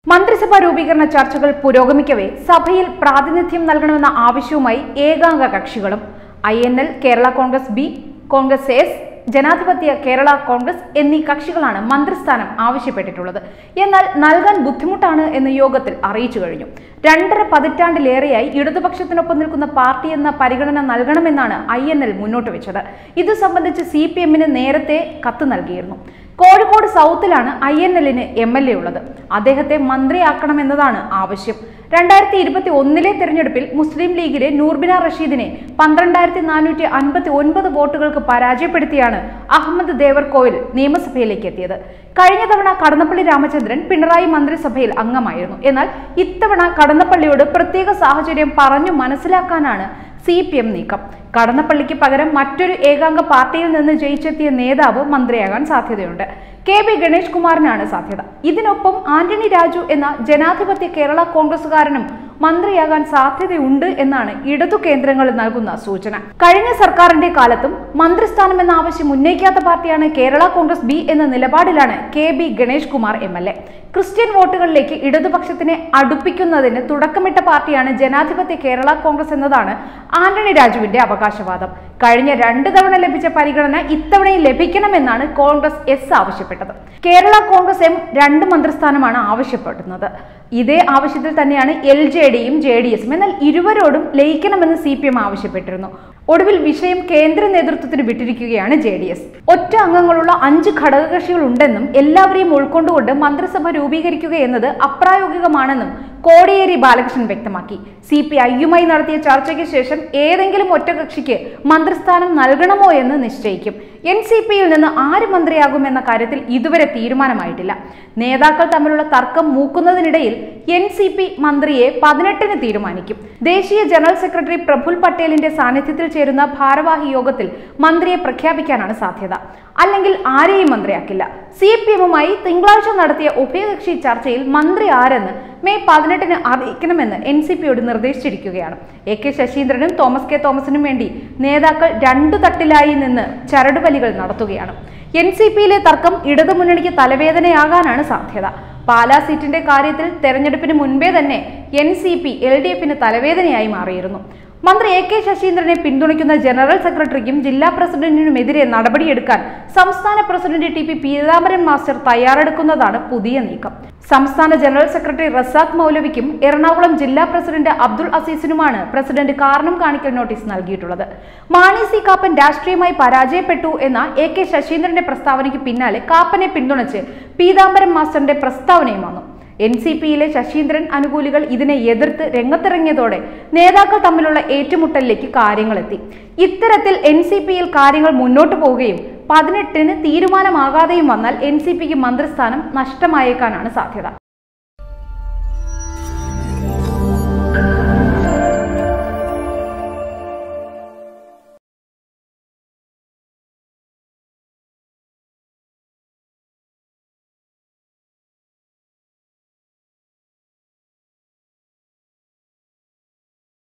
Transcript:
മന്ത്രിസഭാ രൂപീകരണ ചർച്ചകൾ പുരോഗമിക്കവേ സഭയിൽ പ്രാതിനിധ്യം നൽകണമെന്ന ആവശ്യവുമായി ഏകാംഗ കക്ഷികളും I N L Kerala Congress B Congress S ജനാധിപത്യ കേരള കോൺഗ്രസ് എന്നീ കക്ഷികളാണ് മന്ത്രിസ്ഥാനം ആവശ്യപ്പെട്ടിട്ടുള്ളത് എന്നാൽ നൽകാൻ ബുദ്ധിമുട്ടാണ് എന്ന് യോഗത്തിൽ അറിയിച്ചു കഴിഞ്ഞു രണ്ടര പതിറ്റാണ്ടിലേറെയായി ഇടതുപക്ഷത്തിനൊപ്പം നിൽക്കുന്ന പാർട്ടി എന്ന പരിഗണന നൽകണമെന്നാണ് ഐ എൻ എൽ മുന്നോട്ട് വെച്ചത് ഇത് സംബന്ധിച്ച് സി പി എമ്മിന് നേരത്തെ കത്ത് നൽകിയിരുന്നു കോഴിക്കോട് സൗത്തിലാണ് ഐ എൻ എല്ലിന് എം എൽ എ ഉള്ളത് അദ്ദേഹത്തെ മന്ത്രിയാക്കണമെന്നതാണ് ആവശ്യം രണ്ടായിരത്തി ഇരുപത്തി ഒന്നിലെ തെരഞ്ഞെടുപ്പിൽ മുസ്ലിം ലീഗിലെ നൂർബിന റഷീദിനെ പന്ത്രണ്ടായിരത്തി നാനൂറ്റി അൻപത്തി ഒൻപത് വോട്ടുകൾക്ക് പരാജയപ്പെടുത്തിയാണ് അഹമ്മദ് ദേവർകോവിൽ നിയമസഭയിലേക്ക് എത്തിയത് കഴിഞ്ഞ തവണ കടന്നപ്പള്ളി രാമചന്ദ്രൻ പിണറായി മന്ത്രിസഭയിൽ അംഗമായിരുന്നു എന്നാൽ ഇത്തവണ കടന്നപ്പള്ളിയോട് പ്രത്യേക സാഹചര്യം പറഞ്ഞു മനസ്സിലാക്കാനാണ് സി പി എം നീക്കം കടന്നപ്പള്ളിക്ക് പകരം മറ്റൊരു ഏകാംഗ പാർട്ടിയിൽ നിന്ന് ജയിച്ചെത്തിയ നേതാവ് മന്ത്രിയാകാൻ സാധ്യതയുണ്ട് കെ ബി ഗണേഷ് കുമാറിനാണ് സാധ്യത ഇതിനൊപ്പം ആന്റണി രാജു എന്ന ജനാധിപത്യ കേരള കോൺഗ്രസുകാരനും മന്ത്രിയാകാൻ സാധ്യതയുണ്ട് എന്നാണ് ഇടതു കേന്ദ്രങ്ങൾ നൽകുന്ന സൂചന കഴിഞ്ഞ സർക്കാരിന്റെ കാലത്തും മന്ത്രിസ്ഥാനം എന്ന ആവശ്യം ഉന്നയിക്കാത്ത പാർട്ടിയാണ് കേരള കോൺഗ്രസ് ബി എന്ന നിലപാടിലാണ് K B Ganesh Kumar M L A Christian വോട്ടുകളിലേക്ക് ഇടതുപക്ഷത്തിനെ അടുപ്പിക്കുന്നതിന് തുടക്കമിട്ട പാർട്ടിയാണ് ജനാധിപത്യ കേരള കോൺഗ്രസ് എന്നതാണ് ആന്റണി രാജുവിന്റെ അവകാശവാദം കഴിഞ്ഞ രണ്ട് തവണ ലഭിച്ച പരിഗണന ഇത്തവണയും ലഭിക്കണമെന്നാണ് കോൺഗ്രസ് എസ് ആവശ്യപ്പെട്ടത് കേരള കോൺഗ്രസ് എം രണ്ട് മന്ത്രിസ്ഥാനമാണ് ആവശ്യപ്പെടുന്നത് ഇതേ ആവശ്യത്തിൽ തന്നെയാണ് എൽ ജെ ഡിയും ജെ ഡി എസും എന്നാൽ ഇരുവരോടും ലയിക്കണമെന്ന് സി പി എം ആവശ്യപ്പെട്ടിരുന്നു ഒടുവിൽ വിഷയം കേന്ദ്ര നേതൃത്വത്തിന് വിട്ടിരിക്കുകയാണ് ജെ ഡി എസ് ഒറ്റ അംഗങ്ങളുള്ള അഞ്ച് ഘടകകക്ഷികൾ ഉണ്ടെന്നും എല്ലാവരെയും ഉൾക്കൊണ്ടുകൊണ്ട് മന്ത്രിസഭ രൂപീകരിക്കുക എന്നത് അപ്രായോഗികമാണെന്നും കോടിയേരി ബാലകൃഷ്ണൻ വ്യക്തമാക്കി സി പി ഐയുമായി നടത്തിയ ചർച്ചയ്ക്ക് ശേഷം ഏതെങ്കിലും ഒറ്റകക്ഷിക്ക് മന്ത്രിസ്ഥാനം നൽകണമോ എന്ന് നിശ്ചയിക്കും എൻ സി പിയിൽ നിന്ന് ആര് മന്ത്രിയാകുമെന്ന കാര്യത്തിൽ ഇതുവരെ തീരുമാനമായിട്ടില്ല നേതാക്കൾ തമ്മിലുള്ള തർക്കം മൂക്കുന്നതിനിടയിൽ എൻ സി പി മന്ത്രിയെ പതിനെട്ടിന് തീരുമാനിക്കും ദേശീയ ജനറൽ സെക്രട്ടറി പ്രഫുൽ പട്ടേലിന്റെ സാന്നിധ്യത്തിൽ ചേരുന്ന ഭാരവാഹി യോഗത്തിൽ മന്ത്രിയെ പ്രഖ്യാപിക്കാനാണ് സാധ്യത അല്ലെങ്കിൽ ആരെയും മന്ത്രിയാക്കില്ല സി പി എമ്മുമായി തിങ്കളാഴ്ച നടത്തിയ ഉഭയകക്ഷി ചർച്ചയിൽ മന്ത്രി ആരെന്ന് മെയ് പതിനെട്ടിന് അറിയിക്കണമെന്ന് എൻ സി പിയോട് നിർദ്ദേശിച്ചിരിക്കുകയാണ് എ കെ ശശീന്ദ്രനും തോമസ് കെ തോമസിനും വേണ്ടി നേതാക്കൾ രണ്ടു തട്ടിലായി നിന്ന് ചരടുവലികൾ നടത്തുകയാണ് എൻ സി പിയിലെ തർക്കം ഇടതുമുന്നണിക്ക് തലവേദനയാകാനാണ് സാധ്യത പാലാ സീറ്റിന്റെ കാര്യത്തിൽ തെരഞ്ഞെടുപ്പിന് മുൻപേ തന്നെ N C P L D എഫിന് തലവേദനയായി മാറിയിരുന്നു മന്ത്രി എ കെ ശശീന്ദ്രനെ പിന്തുണയ്ക്കുന്ന ജനറൽ സെക്രട്ടറിക്കും ജില്ലാ പ്രസിഡന്റിനുമെതിരെ നടപടിയെടുക്കാൻ സംസ്ഥാന president T P Peethambaran master തയ്യാറെടുക്കുന്നതാണ് പുതിയ നീക്കം സംസ്ഥാന ജനറൽ സെക്രട്ടറി റസാഖ് മൗലവിക്കും എറണാകുളം ജില്ലാ പ്രസിഡന്റ് അബ്ദുൾ അസീസിനുമാണ് പ്രസിഡന്റ് കാരണം കാണിക്കൽ നോട്ടീസ് നൽകിയിട്ടുള്ളത് മാണി സി കാപ്പൻ രാഷ്ട്രീയമായി പരാജയപ്പെട്ടു എന്ന എ കെ ശശീന്ദ്രന്റെ പ്രസ്താവനയ്ക്ക് പിന്നാലെ കാപ്പനെ പിന്തുണച്ച് പീതാംബരൻ മാസ്റ്ററിന്റെ പ്രസ്താവനയും വന്നു എൻ സി പിയിലെ ശശീന്ദ്രൻ അനുകൂലികൾ ഇതിനെ എതിർത്ത് രംഗത്തിറങ്ങിയതോടെ നേതാക്കൾ തമ്മിലുള്ള ഏറ്റുമുട്ടലിലേക്ക് കാര്യങ്ങളെത്തി ഇത്തരത്തിൽ എൻ സി പിയിൽ കാര്യങ്ങൾ മുന്നോട്ട് പോവുകയും പതിനെട്ടിന് തീരുമാനമാകാതെയും വന്നാൽ എൻ സി പിക്ക് മന്ത്രിസ്ഥാനം നഷ്ടമായേക്കാനാണ് സാധ്യത